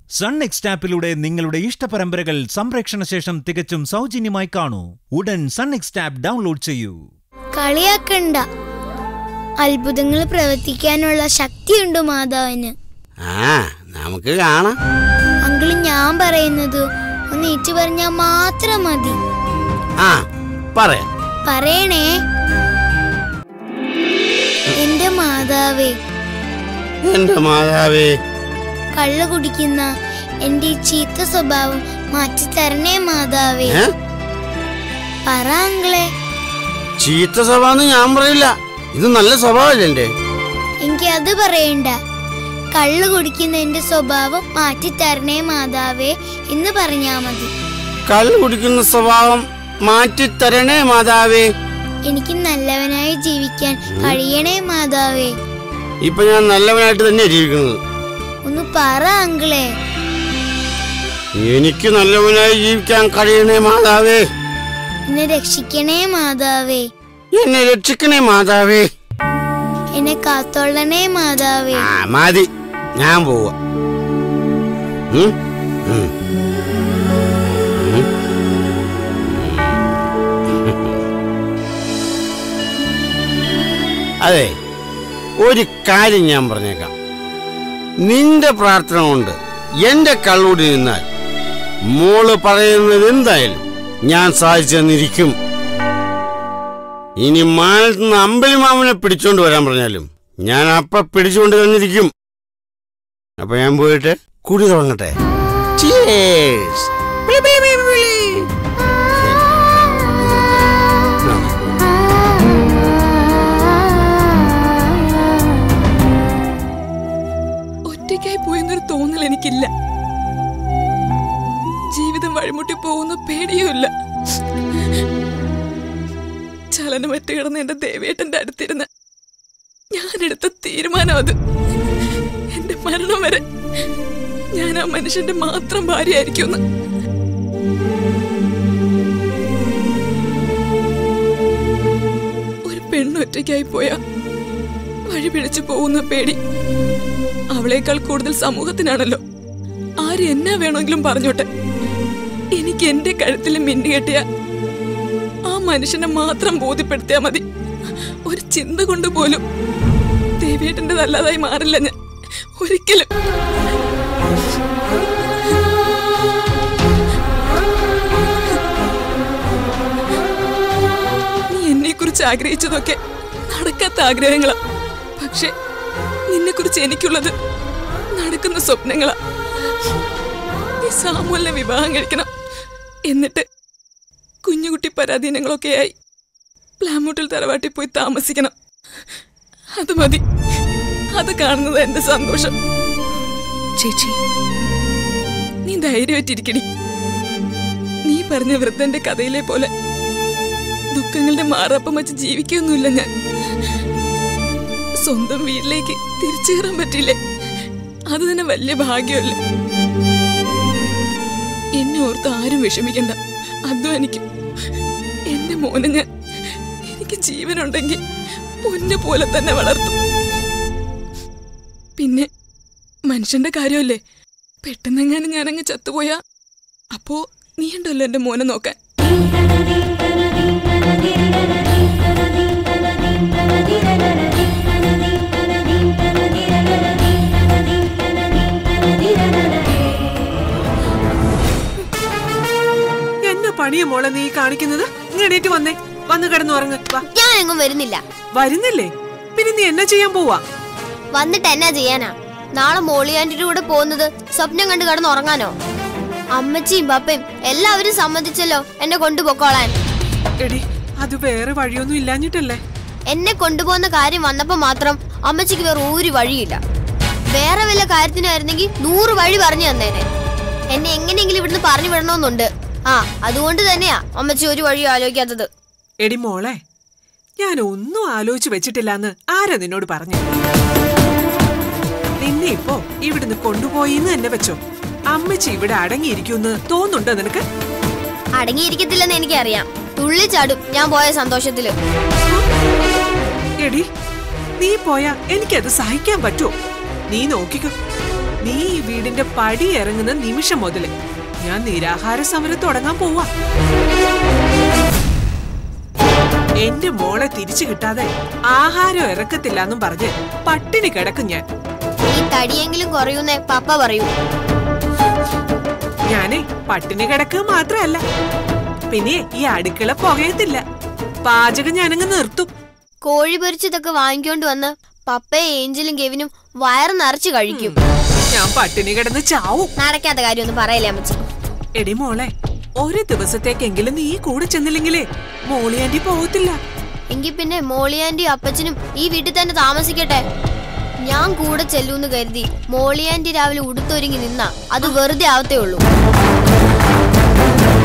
Sun next ആപ്പിലൂടെ നിങ്ങളുടെ ഇഷ്ടപരമ്പരകൾ സംപ്രേക്ഷണ ശേഷം തികച്ചും സൗജന്യമായി കാണൂ ഉടൻ സൺ നെക്സ്റ്റ് ആപ്പ് ഡൗൺലോഡ് ചെയ്യൂ കളിയാക്കണ്ട അത്ഭുതങ്ങൾ പ്രവർത്തിക്കാനുള്ള ശക്തിയുണ്ട് മാതാവിന് ആ നമുക്ക് കാണാം അങ്കിള് ഞാൻ പറയുന്നത് ഒന്ന് ഏച്ചു പറഞ്ഞാൽ മാത്രം മതി ആ പറയാം പറയണേ എന്റെ മാതാവേ എന്റെ മാതാവേ കള്ളു കുടിക്കുന്ന എന്റെ ഈ ചീത്ത സ്വഭാവം മാറ്റിത്തരണേ മാതാവേ ഏ പറ അങ്കിളെ ചീത്ത സ്വഭാവം ഞാൻ പറയില്ല ഇത് നല്ല സ്വഭാവമല്ലേ എന്റെ എനിക്ക് അത് പറയണ്ട കള്ളു കുടിക്കുന്ന എന്റെ സ്വഭാവം മാറ്റിത്തരണേ മാതാവേ എന്ന് പറഞ്ഞാ മതി കള്ള് കുടിക്കുന്ന സ്വഭാവം മാറ്റിത്തരണേ മാതാവേ എനിക്ക് നല്ലവനായി ജീവിക്കാൻ കഴിയണേ മാതാവേ ഇപ്പൊ ഞാൻ നല്ലവനായിട്ട് തന്നെ ജീവിക്കുന്നത് ഒന്ന് പറ അങ്കിളെ എനിക്ക് നല്ലവനായി ജീവിക്കാൻ കഴിയണേ മാതാവേ എന്നെ രക്ഷിക്കണേ മാതാവേ എന്നെ രക്ഷിക്കണേ മാതാവേ എന്നെ കാത്തോളണേ മാതാവേ ആ മതി ഞാൻ പോവാ ഉം? ഉം. ഉം. അതെ ഒരു കാര്യം ഞാൻ പറഞ്ഞേക്കാം നിന്റെ പ്രാർത്ഥന കൊണ്ട് എന്റെ കള്ളൂടി നിന്നാൽ മോള് പറയുന്നത് എന്തായാലും ഞാൻ സാധിച്ചു തന്നിരിക്കും ഇനി മാനത്ത് നിന്ന് അമ്പലിമാമനെ പിടിച്ചോണ്ട് വരാൻ പറഞ്ഞാലും ഞാൻ അപ്പ പിടിച്ചുകൊണ്ട് തന്നിരിക്കും അപ്പൊ ഞാൻ പോയിട്ട് കുടി തുടങ്ങട്ടെ Cheers. വിളി, വിളി, വിളി, വിളി. ആ. ഒറ്റയ്ക്കായി പോയെന്നൊരു തോന്നൽ എനിക്കില്ല ജീവിതം വഴിമുട്ടി പോകുന്ന പേടിയുമില്ല ചലനമറ്റ് കിടന്ന എന്റെ ദേവേട്ടന്റെ അടുത്തിരുന്ന് ഞാനെടുത്ത തീരുമാനം അത് എന്റെ മരണം വരെ ഞാൻ ആ മനുഷ്യന്റെ മാത്രം ഭാര്യയായിരിക്കുമെന്ന് ഒരു പെണ്ണൊറ്റയ്ക്കായി പോയാ വഴി പിഴച്ചു പോകുന്ന പേടി അവളേക്കാൾ കൂടുതൽ സമൂഹത്തിനാണല്ലോ ആര് എന്നാ വേണമെങ്കിലും പറഞ്ഞോട്ടെ എനിക്ക് എന്റെ കഴുത്തിൽ മിന്നു കെട്ടിയ ആ മനുഷ്യനെ മാത്രം ബോധ്യപ്പെടുത്തിയാ മതി ഒരു ചിന്ത കൊണ്ട് പോലും ദേവേട്ടൻ്റെതല്ലാതായി മാറില്ല ഞാൻ ഒരിക്കലും നീ എന്നെ കുറിച്ച് ആഗ്രഹിച്ചതൊക്കെ നടക്കാത്ത ആഗ്രഹങ്ങളാ പക്ഷെ നിന്നെ കുറിച്ച് എനിക്കുള്ളത് നടക്കുന്ന സ്വപ്നങ്ങളാ നീ സാമൂലിനെ വിവാഹം കഴിക്കണം എന്നിട്ട് കുഞ്ഞുകുട്ടി പരാധീനങ്ങളൊക്കെയായി പ്ലാമൂട്ടിൽ തറവാട്ടിൽ പോയി താമസിക്കണം അത് മതി അത് കാണുന്നത് എന്റെ സന്തോഷം ചേച്ചി നീ ധൈര്യമായിട്ടിരിക്കടി നീ പറഞ്ഞ വൃദ്ധന്റെ കഥയിലെ പോലെ ദുഃഖങ്ങളുടെ മാറാപ്പം വെച്ച് ജീവിക്കൊന്നുമില്ല ഞാൻ സ്വന്തം വീട്ടിലേക്ക് തിരിച്ചു കയറാൻ പറ്റില്ലേ അത് തന്നെ വലിയ ഭാഗ്യമല്ലേ എന്നെ ഓർത്ത് ആരും വിഷമിക്കണ്ട അധ്വാനിക്കും എന്റെ മോനെ ഞാൻ എനിക്ക് ജീവനുണ്ടെങ്കിൽ പൊന്നെ പോലെ തന്നെ വളർത്തും പിന്നെ മനുഷ്യന്റെ കാര്യമല്ലേ പെട്ടെന്നെങ്ങാനും ഞാനങ്ങ് ചത്തുപോയാ അപ്പോ നീ ഉണ്ടല്ലോ എന്റെ മോനെ നോക്കാൻ എന്നെ പണിയ മോളെ നീ കാണിക്കുന്നത് നീ എണീറ്റ് വന്നേ വന്ന് കിടന്നു ഉറങ്ങ് വാ ഞാൻ എങ്ങും വരുന്നില്ല വരുന്നില്ലേ പിന്നെ നീ എന്നാ ചെയ്യാൻ പോവാ വന്നിട്ട് എന്നാ ചെയ്യാനാ നാളെ മോളിയാൻറ്റിയുടെ കൂടെ പോകുന്നത് സ്വപ്നം കണ്ട് കിടന്ന് ഉറങ്ങാനോ അമ്മച്ചിയും പപ്പയും എല്ലാവരും സമ്മതിച്ചല്ലോ എന്നെ കൊണ്ടുപോക്കോളാൻ എടി അത് വേറെ വഴിയൊന്നും ഇല്ലാഞ്ഞിട്ടല്ലേ എന്നെ കൊണ്ടുപോകുന്ന കാര്യം വന്നപ്പോ മാത്രം അമ്മച്ചിക്ക് വേറെ ഒരു വഴിയില്ല വേറെ വല്ല കാര്യത്തിനായിരുന്നെങ്കിൽ നൂറ് വഴി പറഞ്ഞു തന്നേനെ എന്നെ എങ്ങനെയെങ്കിലും ഇവിടുന്ന് പറഞ്ഞു വിടണമെന്നുണ്ട് ആ അതുകൊണ്ട് തന്നെയാ അമ്മച്ചി ഒരു വഴി ആലോചിക്കാത്തത് എടി മോളെ ഞാൻ ഒന്നും ആലോചിച്ചു വെച്ചിട്ടില്ലാന്ന് ആരാ നിന്നോട് പറഞ്ഞു നിന്നെ ഇപ്പോ ഇവിടുന്ന് കൊണ്ടുപോയിന്ന് തന്നെ വെച്ചോ അമ്മച്ചി ഇവിടെ അടങ്ങിയിരിക്കുമെന്ന് തോന്നുന്നുണ്ടോ നിനക്ക് അടങ്ങിയിരിക്കത്തില്ലെന്ന് എനിക്കറിയാം തുള്ളിച്ചാടും ഞാൻ പോയ സന്തോഷത്തില് എടി നീ പോയാ എനിക്കത് സഹിക്കാൻ പറ്റുമോ നീ നോക്കിക്കോ നീ ഈ വീടിന്റെ പടി ഇറങ്ങുന്ന നിമിഷം മുതല് ഞാൻ നിരാഹാര സമരം തുടങ്ങാൻ പോവാ എന്റെ മോളെ തിരിച്ചു കിട്ടാതെ ആഹാരം ഇറക്കത്തില്ല എന്നും പറഞ്ഞ് പട്ടിണി കിടക്കും ഞാൻ ഈ തടിയെങ്കിലും കുറയൂന്നേ പപ്പ പറയൂ ഞാനേ പട്ടിണി കിടക്കുക മാത്രമല്ല പിന്നെ ഈ അടുക്കള പുകയത്തില്ല പാചകം ഞാനങ്ങ് നിർത്തും കോഴി പൊരിച്ചതൊക്കെ വാങ്ങിക്കൊണ്ട് വന്ന് പപ്പയും ഏഞ്ചലും കെവിനും വയറ് നിറച്ച് കഴിക്കും ഞാൻ പട്ടിണി കിടന്ന് ചാവും നടക്കാത്ത കാര്യമൊന്നും പറയല്ലേ അമ്മച്ചി എടി മോളെ ഒരു ദിവസത്തേക്കെങ്കിലും നീ കൂടെ ചെന്നില്ലെങ്കിലേ മോളിയാൻറ്റി പോകത്തില്ല എങ്കിൽ പിന്നെ മോളിയാന്റിയും അപ്പച്ചനും ഈ വീട്ടിൽ തന്നെ താമസിക്കട്ടെ ഞാൻ കൂടെ ചെല്ലൂന്ന് കരുതി മോളിയാന്റി രാവിലെ ഉടുത്തൊരുങ്ങി നിന്നാ അത് വെറുതെ ആവത്തേ ഉള്ളൂ